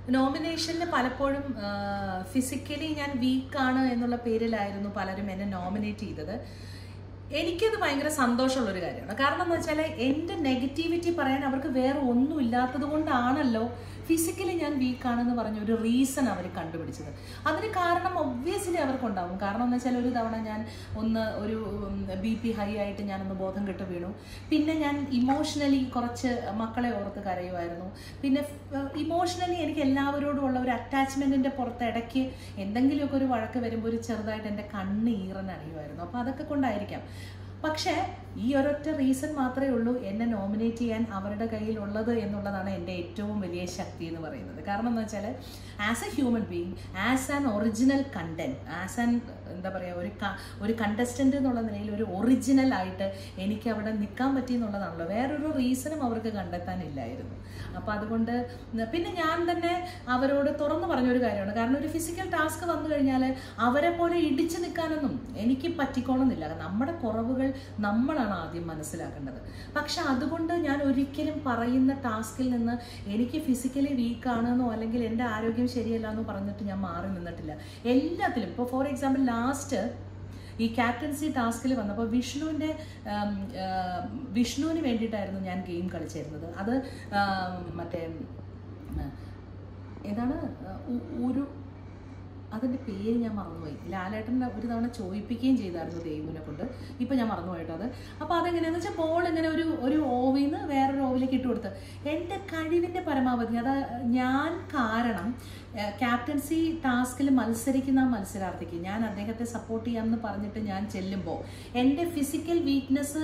നോമിനേഷനിൽ പലപ്പോഴും ഫിസിക്കലി ഞാൻ വീക്കാണ് എന്നുള്ള പേരിലായിരുന്നു പലരും എന്നെ നോമിനേറ്റ് ചെയ്തത് എനിക്കത് ഭയങ്കര സന്തോഷമുള്ളൊരു കാര്യമാണ് കാരണം എന്ന് വെച്ചാൽ എൻ്റെ നെഗറ്റിവിറ്റി പറയാൻ അവർക്ക് വേറെ ഒന്നും ഇല്ലാത്തത് കൊണ്ടാണല്ലോ ഫിസിക്കലി ഞാൻ വീക്കാണെന്ന് പറഞ്ഞ ഒരു റീസൺ അവർ കണ്ടുപിടിച്ചത് അതിന് കാരണം ഒബ്വിയസ്ലി അവർക്കുണ്ടാവും കാരണം എന്ന് വെച്ചാൽ ഒരു തവണ ഞാൻ ഒന്ന് ഒരു ബി പി ഹൈ ആയിട്ട് ഞാനൊന്ന് ബോധം കെട്ട് വീണു പിന്നെ ഞാൻ ഇമോഷണലി കുറച്ച് മക്കളെ ഓർത്ത് കരയുമായിരുന്നു പിന്നെ ഇമോഷണലി എനിക്ക് എല്ലാവരോടുമുള്ള ഒരു അറ്റാച്ച്മെന്റിന്റെ പുറത്ത് ഇടയ്ക്ക് എന്തെങ്കിലുമൊക്കെ ഒരു വഴക്ക് വരുമ്പോൾ ഒരു ചെറുതായിട്ട് എൻ്റെ കണ്ണ് ഈറനണിയുമായിരുന്നു അപ്പോൾ അതൊക്കെ കൊണ്ടായിരിക്കാം പക്ഷേ ഈ ഒരൊറ്റ റീസൺ മാത്രമേ ഉള്ളൂ എന്നെ നോമിനേറ്റ് ചെയ്യാൻ അവരുടെ കയ്യിൽ ഉള്ളത് എന്നുള്ളതാണ് എൻ്റെ ഏറ്റവും വലിയ ശക്തി എന്ന് പറയുന്നത് കാരണം എന്ന് വെച്ചാൽ as a human being as an original content as an എന്താ പറയുക ഒരു ക- ഒരു കണ്ടസ്റ്റൻ്റ് എന്നുള്ള നിലയിൽ ഒരു ഒറിജിനൽ ആയിട്ട് എനിക്ക് അവിടെ നിൽക്കാൻ പറ്റി എന്നുള്ളതാണല്ലോ വേറൊരു റീസണും അവർക്ക് കണ്ടെത്താനില്ലായിരുന്നു അപ്പോൾ അതുകൊണ്ട് പിന്നെ ഞാൻ തന്നെ അവരോട് തുറന്നു പറഞ്ഞൊരു കാര്യമാണ് കാരണം ഒരു ഫിസിക്കൽ ടാസ്ക് വന്നു കഴിഞ്ഞാൽ അവരെ പോലെ ഇടിച്ചു നിൽക്കാനൊന്നും എനിക്ക് പറ്റിക്കോണമെന്നില്ല നമ്മുടെ കുറവുകൾ നമ്മളാണ് ആദ്യം മനസ്സിലാക്കേണ്ടത് പക്ഷെ അതുകൊണ്ട് ഞാൻ ഒരിക്കലും പറയുന്ന ടാസ്കിൽ നിന്ന് എനിക്ക് ഫിസിക്കലി വീക്ക് ആണെന്നോ അല്ലെങ്കിൽ എൻ്റെ ആരോഗ്യം ശരിയല്ല എന്നോ പറഞ്ഞിട്ട് ഞാൻ മാറി നിന്നിട്ടില്ല എല്ലാത്തിലും ഇപ്പോൾ ഫോർ എക്സാമ്പിൾ ലാസ്റ്റ് ഈ ക്യാപ്റ്റൻസി ടാസ്കിൽ വന്നപ്പോൾ വിഷ്ണുവിൻ്റെ ഉം, ആ, വിഷ്ണുവിന് വേണ്ടിയിട്ടായിരുന്നു ഞാൻ ഗെയിം കളിച്ചിരുന്നത് അത് ആ, മറ്റേ ഉം, ഏതാണ് ഉ- ഒരു അതിൻ്റെ പേര് ഞാൻ മറന്നുപോയി ലാലേട്ടൻ്റെ ഒരു തവണ ചോദിപ്പിക്കുകയും ചെയ്തായിരുന്നു ദേവുവിനെ കൊണ്ട് ഇപ്പം ഞാൻ മറന്നുപോയിട്ടോ അത് അപ്പോൾ അതെങ്ങനെയാണെന്ന് വെച്ചാൽ ബോൾ ഇങ്ങനെ ഒരു ഒരു ഓവിൽ നിന്ന് വേറൊരു ഓവിലേക്ക് ഇട്ട് കൊടുത്ത് എൻ്റെ കഴിവിൻ്റെ പരമാവധി അത് ഞാൻ കാരണം ക്യാപ്റ്റൻസി ടാസ്കിൽ മത്സരിക്കുന്ന ആ മത്സരാർത്ഥിക്ക് ഞാൻ അദ്ദേഹത്തെ സപ്പോർട്ട് ചെയ്യാമെന്ന് പറഞ്ഞിട്ട് ഞാൻ ചെല്ലുമ്പോൾ എൻ്റെ ഫിസിക്കൽ വീക്ക്നെസ്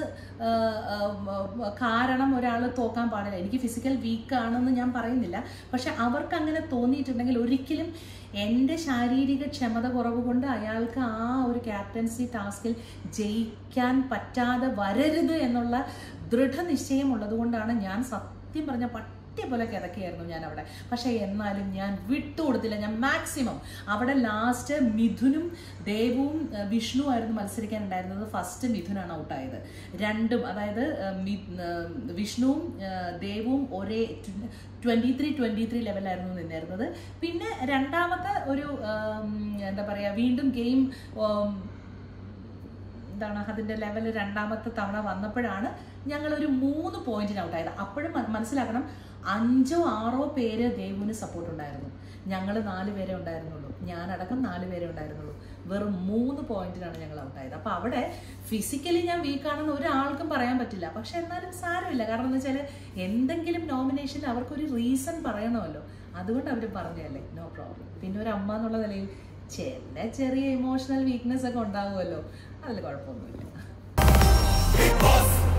കാരണം ഒരാൾ തോക്കാൻ പാടില്ല എനിക്ക് ഫിസിക്കൽ വീക്ക് ആണെന്ന് ഞാൻ പറയുന്നില്ല പക്ഷെ അവർക്ക് അങ്ങനെ തോന്നിയിട്ടുണ്ടെങ്കിൽ ഒരിക്കലും എൻ്റെ ശാരീരിക ക്ഷമത കുറവ് കൊണ്ട് അയാൾക്ക് ആ ഒരു ക്യാപ്റ്റൻസി ടാസ്കിൽ ജയിക്കാൻ പറ്റാതെ വരരുത് എന്നുള്ള ദൃഢനിശ്ചയം ഉള്ളതുകൊണ്ടാണ് ഞാൻ സത്യം പറഞ്ഞ പട്ടി പോലെ കിടക്കുകയായിരുന്നു ഞാൻ അവിടെ പക്ഷെ എന്നാലും ഞാൻ വിട്ടുകൊടുത്തില്ല ഞാൻ മാക്സിമം അവിടെ ലാസ്റ്റ് മിഥുനും ദേവും ഏഹ്, വിഷ്ണു ആയിരുന്നു മത്സരിക്കാനുണ്ടായിരുന്നത് ഫസ്റ്റ് മിഥുനാണ് ഔട്ടായത് രണ്ടും അതായത് ഏഹ്, മി- ഏഹ്, വിഷ്ണുവും ഏഹ്, ദേവും ഒരേ ട്വൻറ്റി ത്രീ ട്വൻറ്റി ത്രീ ലെവലായിരുന്നു നിന്നിരുന്നത് പിന്നെ രണ്ടാമത്തെ ഒരു ഏം, എന്താ പറയുക വീണ്ടും ഗെയിം എന്താണ് അതിൻ്റെ ലെവൽ രണ്ടാമത്തെ തവണ വന്നപ്പോഴാണ് ഞങ്ങൾ ഒരു മൂന്ന് പോയിന്റിന് ഔട്ടായത് അപ്പോഴും മന- മനസ്സിലാക്കണം അഞ്ചോ ആറോ പേര് ദേവുവിന് സപ്പോർട്ട് ഉണ്ടായിരുന്നു ഞങ്ങൾ നാല് പേരെ ഉണ്ടായിരുന്നുള്ളൂ ഞാനടക്കം നാല് പേരെ ഉണ്ടായിരുന്നുള്ളൂ വെറും മൂന്ന് പോയിന്റിനാണ് ഞങ്ങൾ ഔട്ടായത് അപ്പോൾ അവിടെ ഫിസിക്കലി ഞാൻ വീക്കാണെന്ന് ഒരാൾക്കും പറയാൻ പറ്റില്ല പക്ഷെ എന്നാലും സാരമില്ല കാരണം എന്ന് വെച്ചാൽ എന്തെങ്കിലും നോമിനേഷനിൽ അവർക്കൊരു റീസൺ പറയണമല്ലോ അതുകൊണ്ട് അവർ പറഞ്ഞതല്ലേ നോ പ്രോബ്ലം പിന്നെ ഒരു അമ്മ എന്നുള്ള നിലയിൽ ചില ചെറിയ ഇമോഷണൽ വീക്ക്നെസ് ഒക്കെ ഉണ്ടാവുമല്ലോ അതിൽ കുഴപ്പമൊന്നുമില്ല Big Boss